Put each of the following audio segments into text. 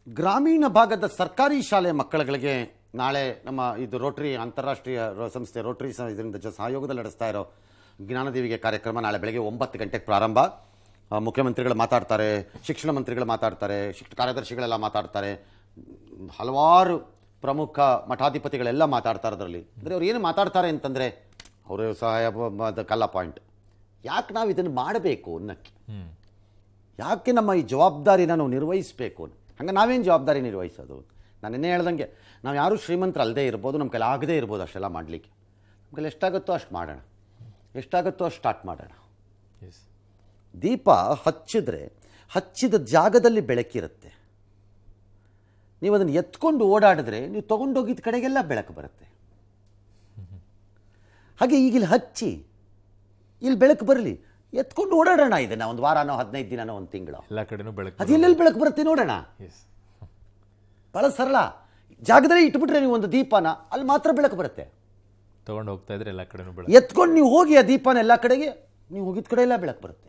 ಗ್ರಾಮೀಣ ಭಾಗದ ಸರ್ಕಾರಿ ಶಾಲೆ ಮಕ್ಕಳುಗಳಿಗೆ ನಾಳೆ ನಮ್ಮ ಇದು ರೋಟರಿ ಅಂತಾರಾಷ್ಟ್ರೀಯ ರೋ- ಸಂಸ್ಥೆ ರೋಟರಿ ಸ- ಇದರಿಂದ ಜ ಸಹಯೋಗದಲ್ಲಿ ನಡೆಸ್ತಾ ಇರೋ ಜ್ಞಾನದೇವಿಗೆ ಕಾರ್ಯಕ್ರಮ ನಾಳೆ ಬೆಳಗ್ಗೆ ಒಂಬತ್ತು ಗಂಟೆಗೆ ಪ್ರಾರಂಭ ಆ, ಮುಖ್ಯಮಂತ್ರಿಗಳು ಮಾತಾಡ್ತಾರೆ ಶಿಕ್ಷಣ ಮಂತ್ರಿಗಳು ಮಾತಾಡ್ತಾರೆ ಶಿಕ್ಷಣ ಕಾರ್ಯದರ್ಶಿಗಳೆಲ್ಲ ಮಾತಾಡ್ತಾರೆ ಹಲವಾರು ಪ್ರಮುಖ ಮಠಾಧಿಪತಿಗಳೆಲ್ಲ ಮಾತಾಡ್ತಾರೆ ಅದರಲ್ಲಿ ಅಂದರೆ ಅವ್ರು ಏನು ಮಾತಾಡ್ತಾರೆ ಅಂತಂದರೆ ಅವರು ಸಹಾಯ ಕಲ್ಲ ಪಾಯಿಂಟ್ ಯಾಕೆ ನಾವು ಇದನ್ನು ಮಾಡಬೇಕು ಅನ್ನಕ್ಕೆ ಯಾಕೆ ನಮ್ಮ ಈ ಜವಾಬ್ದಾರಿನ ನಾವು ನಿರ್ವಹಿಸಬೇಕು ಹಂಗೆ ನಾವೇನು ಜವಾಬ್ದಾರಿ ನಿರ್ವಹಿಸೋದು ನಾನು ನಿನ್ನೆ ಹೇಳ್ದಂಗೆ ನಾವು ಯಾರೂ ಶ್ರೀಮಂತರು ಅಲ್ಲದೆ ಇರ್ಬೋದು ನಮ್ಮ ಕೈಲಿ ಆಗದೇ ಇರ್ಬೋದು ಅಷ್ಟೆಲ್ಲ ಮಾಡಲಿಕ್ಕೆ ನಮ್ಮ ಕೈಲಿ ಎಷ್ಟಾಗುತ್ತೋ ಅಷ್ಟು ಮಾಡೋಣ ಎಷ್ಟಾಗುತ್ತೋ ಅಷ್ಟು ಸ್ಟಾರ್ಟ್ ಮಾಡೋಣ ಎಸ್ ದೀಪ ಹಚ್ಚಿದ್ರೆ ಹಚ್ಚಿದ ಜಾಗದಲ್ಲಿ ಬೆಳಕಿರುತ್ತೆ ನೀವು ಅದನ್ನು ಎತ್ಕೊಂಡು ಓಡಾಡಿದ್ರೆ ನೀವು ತೊಗೊಂಡೋಗಿದ್ದ ಕಡೆಗೆಲ್ಲ ಬೆಳಕು ಬರುತ್ತೆ ಹಾಗೆ ಈಗ ಇಲ್ಲಿ ಹಚ್ಚಿ ಇಲ್ಲಿ ಬೆಳಕು ಬರಲಿ ಎತ್ಕೊಂಡು ಓಡಾಡೋಣ ಇದನ್ನು ಒಂದು ವಾರನೋ ಹದಿನೈದು ದಿನನೋ ಒಂದು ತಿಂಗಳು ಎಲ್ಲ ಕಡೆನೂ ಬೆಳಕು ಅದು ಎಲ್ಲೆಲ್ಲಿ ಬೆಳಕು ಬರುತ್ತೆ ನೋಡೋಣ ಎಸ್ ಭಾಳ ಸರಳ ಜಾಗದಲ್ಲಿ ಇಟ್ಬಿಟ್ರೆ ನೀವು ಒಂದು ದೀಪನ ಅಲ್ಲಿ ಮಾತ್ರ ಬೆಳಕು ಬರುತ್ತೆ ತಗೊಂಡು ಹೋಗ್ತಾ ಇದ್ರೆ ಎಲ್ಲ ಕಡೆನೂ ಬೆಳಕು ಎತ್ಕೊಂಡು ನೀವು ಹೋಗಿ ಆ ದೀಪನ ಎಲ್ಲ ಕಡೆಗೆ ನೀವು ಹೋಗಿದ ಕಡೆ ಎಲ್ಲ ಬೆಳಕು ಬರುತ್ತೆ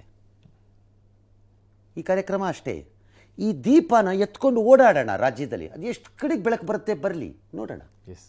ಈ ಕಾರ್ಯಕ್ರಮ ಅಷ್ಟೇ ಈ ದೀಪನ ಎತ್ಕೊಂಡು ಓಡಾಡೋಣ ರಾಜ್ಯದಲ್ಲಿ ಅದು ಎಷ್ಟು ಕಡೆಗೆ ಬೆಳಕು ಬರುತ್ತೆ ಬರಲಿ ನೋಡೋಣ ಎಸ್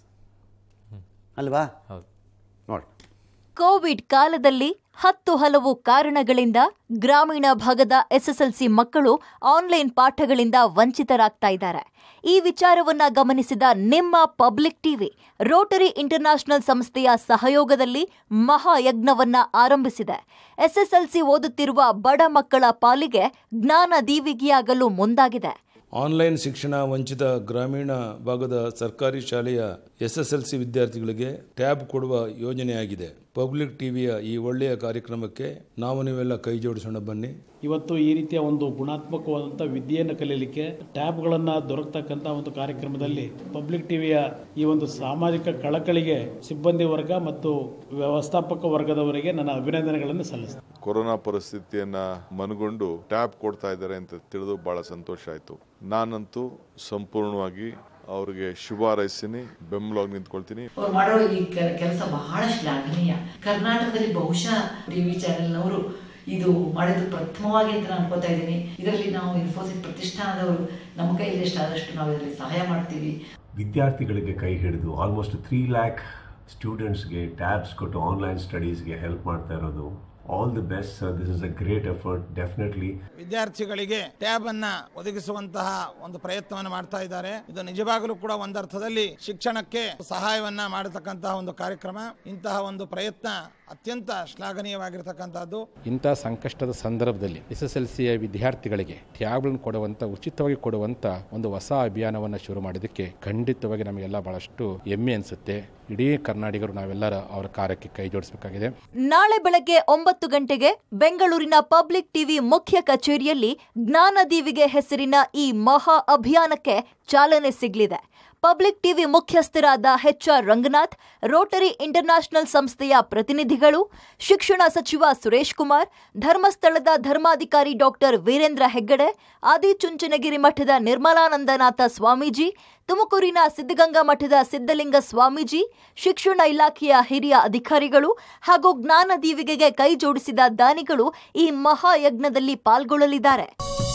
ಅಲ್ವಾ ಹೌದು ನೋಡೋಣ ಕೋವಿಡ್ ಕಾಲದಲ್ಲಿ ಹತ್ತು ಹಲವು ಕಾರಣಗಳಿಂದ ಗ್ರಾಮೀಣ ಭಾಗದ ಎಸ್ಎಸ್ಎಲ್ಸಿ ಮಕ್ಕಳು ಆನ್ಲೈನ್ ಪಾಠಗಳಿಂದ ವಂಚಿತರಾಗ್ತಾ ಇದ್ದಾರೆ ಈ ವಿಚಾರವನ್ನ ಗಮನಿಸಿದ ನಿಮ್ಮ ಪಬ್ಲಿಕ್ ಟಿವಿ ರೋಟರಿ ಇಂಟರ್ನ್ಯಾಷನಲ್ ಸಂಸ್ಥೆಯ ಸಹಯೋಗದಲ್ಲಿ ಮಹಾಯಜ್ಞವನ್ನ ಆರಂಭಿಸಿದೆ ಎಸ್ಎಸ್ಎಲ್ಸಿ ಓದುತ್ತಿರುವ ಬಡ ಮಕ್ಕಳ ಪಾಲಿಗೆ ಜ್ಞಾನ ದೀವಿಗೆಯಾಗಲು ಮುಂದಾಗಿದೆ ಆನ್ಲೈನ್ ಶಿಕ್ಷಣ ವಂಚಿತ ಗ್ರಾಮೀಣ ಭಾಗದ ಸರ್ಕಾರಿ ಶಾಲೆಯ ಎಸ್ಎಸ್ಎಲ್ಸಿ ವಿದ್ಯಾರ್ಥಿಗಳಿಗೆ ಟ್ಯಾಬ್ ಕೊಡುವ ಯೋಜನೆಯಾಗಿದೆ ಪಬ್ಲಿಕ್ ಟಿವಿಯ ಈ ಒಳ್ಳೆಯ ಕಾರ್ಯಕ್ರಮಕ್ಕೆ ನಾವು ನೀವೆಲ್ಲ ಕೈ ಜೋಡಿಸೋಣ ಬನ್ನಿ ಇವತ್ತು ಈ ರೀತಿಯ ಒಂದು ಗುಣಾತ್ಮಕವಾದಂಥ ವಿದ್ಯೆಯನ್ನು ಕಲೀಲಿಕ್ಕೆ ಟ್ಯಾಬ್ಗಳನ್ನು ದೊರಕತಕ್ಕಂಥ ಒಂದು ಕಾರ್ಯಕ್ರಮದಲ್ಲಿ ಪಬ್ಲಿಕ್ ಟಿವಿಯ ಈ ಒಂದು ಸಾಮಾಜಿಕ ಕಳಕಳಿಗೆ ಸಿಬ್ಬಂದಿ ವರ್ಗ ಮತ್ತು ವ್ಯವಸ್ಥಾಪಕ ವರ್ಗದವರಿಗೆ ನನ್ನ ಅಭಿನಂದನೆಗಳನ್ನು ಸಲ್ಲಿಸ್ತೇನೆ ಕೊರೋನಾ ಪರಿಸ್ಥಿತಿಯನ್ನ ಮನಗೊಂಡು ಟ್ಯಾಬ್ ಕೊಡ್ತಾ ಇದ್ದಾರೆ ಅಂತ ತಿಳಿದು ಬಹಳ ಸಂತೋಷ ಆಯ್ತು ನಾನಂತೂ ಸಂಪೂರ್ಣವಾಗಿ ಅವ್ರಿಗೆ ಶುಭ ಹಾರೈಸ್ತೀನಿ ಬೆಂಬಲವಾಗಿ ನಿಂತ್ಕೊಳ್ತೀನಿ ಅವ್ರು ಮಾಡೋ ಈ ಕೆಲಸ ಬಹಳ ಶ್ಲಾಘನೀಯ ಕರ್ನಾಟಕದಲ್ಲಿ ಬಹುಶಃ ಟಿವಿ ಚಾನೆಲ್ನವರು ಇದು ಮಾಡಿದ್ದು ಪ್ರಥಮವಾಗಿ ಅಂತ ನಾನು ಅನ್ಕೋತಾ ಇದ್ದೀನಿ ಇದರಲ್ಲಿ ನಾವು ಇನ್ಫೋಸಿಸ್ ಪ್ರತಿಷ್ಠಾನದವರು ನಮ್ಮ ಕೈಯಲ್ಲಿ ಎಷ್ಟಾದಷ್ಟು ನಾವು ಇದರಲ್ಲಿ ಸಹಾಯ ಮಾಡ್ತೀವಿ ವಿದ್ಯಾರ್ಥಿಗಳಿಗೆ ಕೈ ಹಿಡಿದು ಆಲ್ಮೋಸ್ಟ್ ತ್ರೀ ಲ್ಯಾಕ್ ಸ್ಟೂಡೆಂಟ್ಸ್ಗೆ ಟ್ಯಾಬ್ಸ್ ಕೊಟ್ಟು ಆನ್ಲೈನ್ ಸ್ಟಡೀಸ್ಗೆ ಹೆಲ್ಪ್ ಮಾಡ್ತಾ ಇರೋದು all the best sir this is a great effort definitely ವಿದ್ಯಾರ್ಥಿಗಳಿಗೆ ಟ್ಯಾಬ್ ಅನ್ನ ಒದಗಿಸುವಂತಹ ಒಂದು ಪ್ರಯತ್ನವನ್ನು ಮಾಡ್ತಾ ಇದ್ದಾರೆ ಇದು ನಿಜವಾಗಲೂ ಕೂಡ ಒಂದರ್ಥದಲ್ಲಿ ಶಿಕ್ಷಣಕ್ಕೆ ಸಹಾಯವನ್ನ ಮಾಡತಕ್ಕಂತಹ ಒಂದು ಕಾರ್ಯಕ್ರಮ ಇಂತಹ ಒಂದು ಪ್ರಯತ್ನ ಅತ್ಯಂತ ಶ್ಲಾಘನೀಯವಾಗಿರ್ತಕ್ಕಂಥದ್ದು ಇಂಥ ಸಂಕಷ್ಟದ ಸಂದರ್ಭದಲ್ಲಿ ಎಸ್ ಎಸ್ ಎಲ್ ಸಿಯ ವಿದ್ಯಾರ್ಥಿಗಳಿಗೆ ಟ್ಯಾಬ್ಗಳನ್ನು ಕೊಡುವಂತ ಉಚಿತವಾಗಿ ಕೊಡುವಂತ ಒಂದು ಹೊಸ ಅಭಿಯಾನವನ್ನು ಶುರು ಮಾಡಿದ್ದಕ್ಕೆ ಖಂಡಿತವಾಗಿ ನಮಗೆಲ್ಲ ಬಹಳಷ್ಟು ಹೆಮ್ಮೆ ಅನಿಸುತ್ತೆ ಇಡೀ ಕರ್ನಾಟಕರು ನಾವೆಲ್ಲರ ಅವರ ಕಾರ್ಯಕ್ಕೆ ಕೈ ಜೋಡಿಸಬೇಕಾಗಿದೆ ನಾಳೆ ಬೆಳಗ್ಗೆ ಒಂಬತ್ತು ಗಂಟೆಗೆ ಬೆಂಗಳೂರಿನ ಪಬ್ಲಿಕ್ ಟಿವಿ ಮುಖ್ಯ ಕಚೇರಿಯಲ್ಲಿ ಜ್ಞಾನದೀವಿಗೆ ಹೆಸರಿನ ಈ ಮಹಾ ಅಭಿಯಾನಕ್ಕೆ ಚಾಲನೆ ಸಿಗಲಿದೆ ಪಬ್ಲಿಕ್ ಟಿವಿ ಮುಖ್ಯಸ್ಥರಾದ ಎಚ್ಆರ್ ರಂಗನಾಥ್ ರೋಟರಿ ಇಂಟರ್ನ್ಯಾಷನಲ್ ಸಂಸ್ಥೆಯ ಪ್ರತಿನಿಧಿಗಳು ಶಿಕ್ಷಣ ಸಚಿವ ಸುರೇಶ್ ಕುಮಾರ್ ಧರ್ಮಸ್ಥಳದ ಧರ್ಮಾಧಿಕಾರಿ ಡಾಕ್ಟರ್ ವೀರೇಂದ್ರ ಹೆಗ್ಗಡೆ ಆದಿಚುಂಚನಗಿರಿ ಮಠದ ನಿರ್ಮಲಾನಂದನಾಥ ಸ್ವಾಮೀಜಿ ತುಮಕೂರಿನ ಸಿದ್ಧಗಂಗಾ ಮಠದ ಸಿದ್ಧಲಿಂಗ ಸ್ವಾಮೀಜಿ ಶಿಕ್ಷಣ ಇಲಾಖೆಯ ಹಿರಿಯ ಅಧಿಕಾರಿಗಳು ಹಾಗೂ ಜ್ಞಾನದೀವಿಗೆಗೆ ಕೈ ಜೋಡಿಸಿದ ದಾನಿಗಳು ಈ ಮಹಾಯಜ್ಞದಲ್ಲಿ ಪಾಲ್ಗೊಳ್ಳಲಿದ್ದಾರೆ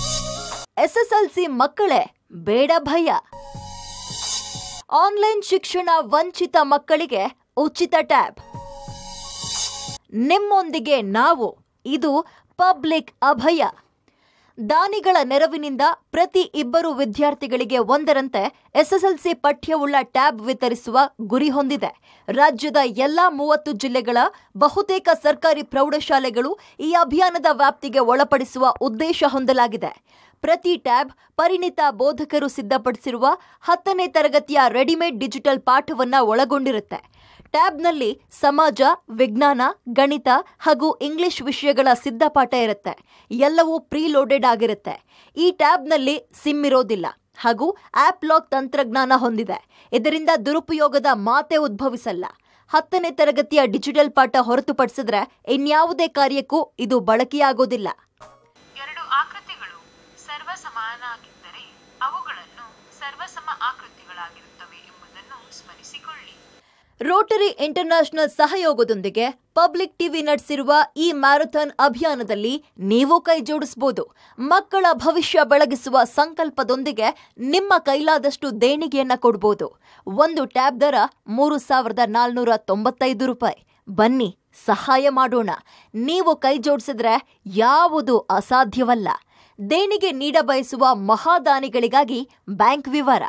ಎಸ್ಎಸ್ಎಲ್ಸಿ ಮಕ್ಕಳೇ ಬೇಡ ಭಯ ಆನ್ಲೈನ್ ಶಿಕ್ಷಣ ವಂಚಿತ ಮಕ್ಕಳಿಗೆ ಉಚಿತ ಟ್ಯಾಬ್ ನಿಮ್ಮೊಂದಿಗೆ ನಾವು ಇದು ಪಬ್ಲಿಕ್ ಅಭಯ ದಾನಿಗಳ ನೆರವಿನಿಂದ ಪ್ರತಿ ಇಬ್ಬರು ವಿದ್ಯಾರ್ಥಿಗಳಿಗೆ ಒಂದರಂತೆ ಎಸ್ಎಸ್ಎಲ್ಸಿ ಪಠ್ಯವುಳ್ಳ ಟ್ಯಾಬ್ ವಿತರಿಸುವ ಗುರಿ ಹೊಂದಿದೆ ರಾಜ್ಯದ ಎಲ್ಲಾ ಮೂವತ್ತು ಜಿಲ್ಲೆಗಳ ಬಹುತೇಕ ಸರ್ಕಾರಿ ಪ್ರೌಢಶಾಲೆಗಳು ಈ ಅಭಿಯಾನದ ವ್ಯಾಪ್ತಿಗೆ ಒಳಪಡಿಸುವ ಉದ್ದೇಶ ಹೊಂದಲಾಗಿದೆ ಪ್ರತಿ ಟ್ಯಾಬ್ ಪರಿಣಿತ ಬೋಧಕರು ಸಿದ್ಧಪಡಿಸಿರುವ ಹತ್ತನೇ ತರಗತಿಯ ರೆಡಿಮೇಡ್ ಡಿಜಿಟಲ್ ಪಾಠವನ್ನ ಒಳಗೊಂಡಿರುತ್ತೆ ಟ್ಯಾಬ್ನಲ್ಲಿ ಸಮಾಜ ವಿಜ್ಞಾನ ಗಣಿತ ಹಾಗೂ ಇಂಗ್ಲಿಷ್ ವಿಷಯಗಳ ಸಿದ್ಧಪಾಠ ಇರುತ್ತೆ ಎಲ್ಲವೂ ಪ್ರೀಲೋಡೆಡ್ ಆಗಿರುತ್ತೆ ಈ ಟ್ಯಾಬ್ನಲ್ಲಿ ಸಿಮ್ ಇರೋದಿಲ್ಲ ಹಾಗೂ ಆಪ್ ಲಾಕ್ ತಂತ್ರಜ್ಞಾನ ಹೊಂದಿದೆ ಇದರಿಂದ ದುರುಪಯೋಗದ ಮಾತೆ ಉದ್ಭವಿಸಲ್ಲ ಹತ್ತನೇ ತರಗತಿಯ ಡಿಜಿಟಲ್ ಪಾಠ ಹೊರತುಪಡಿಸಿದ್ರೆ ಇನ್ಯಾವುದೇ ಕಾರ್ಯಕ್ಕೂ ಇದು ಬಳಕೆಯಾಗೋದಿಲ್ಲ ಎರಡು ಆಕೃತಿಗಳು ಸರ್ವ ಸಮಾನಾಗಿದ್ದರೆ ಅವುಗಳನ್ನು ಸರ್ವಸಮ ಆಕೃತಿಗಳಾಗಿರುತ್ತವೆ ಎಂಬುದನ್ನು ಸ್ಮರಿಸಿಕೊಳ್ಳಿ ರೋಟರಿ ಇಂಟರ್ನ್ಯಾಷನಲ್ ಸಹಯೋಗದೊಂದಿಗೆ ಪಬ್ಲಿಕ್ ಟಿವಿ ನಡೆಸಿರುವ ಈ ಮ್ಯಾರಥಾನ್ ಅಭಿಯಾನದಲ್ಲಿ ನೀವು ಕೈ ಜೋಡಿಸಬಹುದು ಮಕ್ಕಳ ಭವಿಷ್ಯ ಬೆಳಗಿಸುವ ಸಂಕಲ್ಪದೊಂದಿಗೆ ನಿಮ್ಮ ಕೈಲಾದಷ್ಟು ದೇಣಿಗೆಯನ್ನ ಕೊಡಬಹುದು ಒಂದು ಟ್ಯಾಬ್ ದರ ಮೂರು ಸಾವಿರದ ನಾಲ್ನೂರ ತೊಂಬತ್ತೈದು ರೂಪಾಯಿ ಬನ್ನಿ ಸಹಾಯ ಮಾಡೋಣ ನೀವು ಕೈ ಜೋಡಿಸಿದ್ರೆ ಯಾವುದು ಅಸಾಧ್ಯವಲ್ಲ ದೇಣಿಗೆ ನೀಡಬಯಸುವ ಮಹಾದಾನಿಗಳಿಗಾಗಿ ಬ್ಯಾಂಕ್ ವಿವರ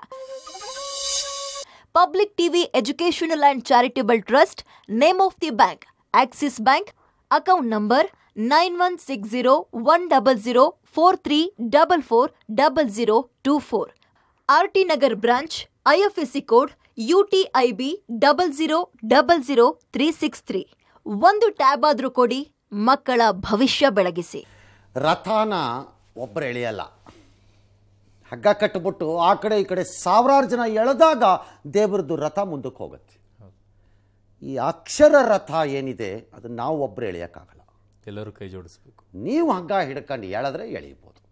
public TV educational and charitable trust name of the bank Axis bank account number nine one six zero one double zero four three double four double zero two four R T Nagar branch IFSC code UTIB double zero double zero three six three ಒಂದು tab ಆದರೂ ಕೊಡಿ ಮಕ್ಕಳ ಭವಿಷ್ಯ ಬೆಳಗಿಸಿ ರಥನ ಒಬ್ಬರು ಎಳೆಯಲ್ಲ ಹಗ್ಗ ಕಟ್ಟಿಬಿಟ್ಟು ಆ ಕಡೆ ಈ ಕಡೆ ಸಾವಿರಾರು ಜನ ಎಳೆದಾಗ ದೇವರದ್ದು ರಥ ಮುಂದಕ್ಕೆ ಹೋಗುತ್ತೆ ಈ ಅಕ್ಷರ ರಥ ಏನಿದೆ ಅದನ್ನು ನಾವು ಒಬ್ಬರು ಎಳೆಯೋಕ್ಕಾಗಲ್ಲ ಎಲ್ಲರೂ ಕೈ ಜೋಡಿಸ್ಬೇಕು ನೀವು ಹಗ್ಗ ಹಿಡ್ಕೊಂಡು ಎಳೆದ್ರೆ ಎಳೀಬೋದು